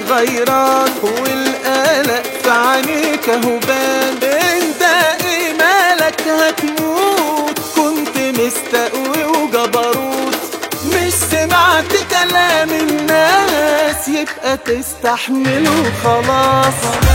غيران والقلق في عينيك اهو بان انت ايه مالك هتموت كنت مستقوي وجبروت مش سمعت كلام الناس يبقى تستحمله خلاص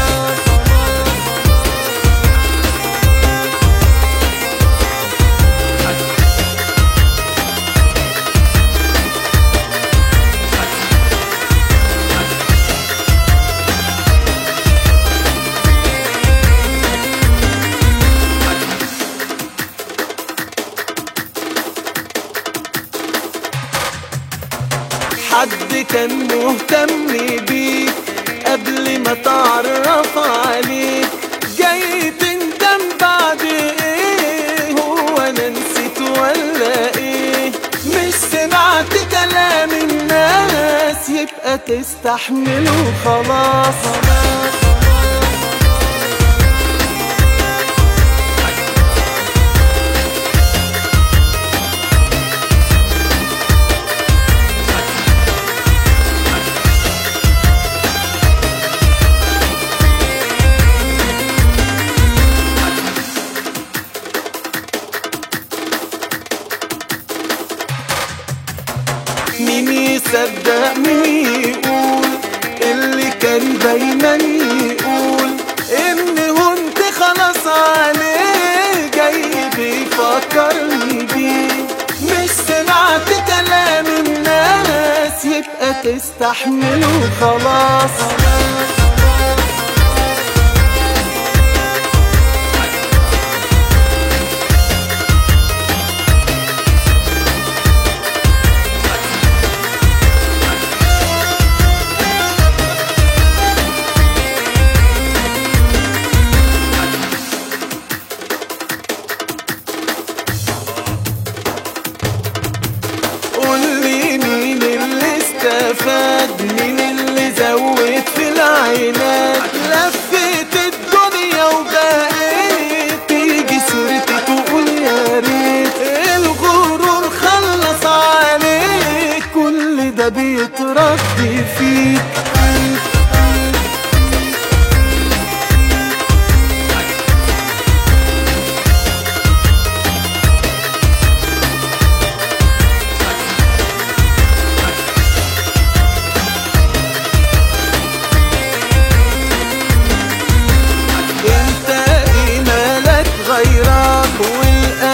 حد كان مهتم بيك قبل ما تعرف عليك جاي تندم بعد ايه هو انا نسيت ولا ايه مش سمعت كلام الناس يبقى تستحمله خلاص مين يصدق مين يقول اللي كان دايما يقول ان هنت خلاص عليه جاي بيفكرني بيه مش سمعت كلام الناس يبقى تستحمله خلاص قول لي مين اللي استفاد مين اللي زود في العينات لفيت الدنيا وبقيت تيجي سيرتي تقول يا ريت الغرور خلص عليك كل ده بيترد فيك انت ايه مالك غيرك والقلق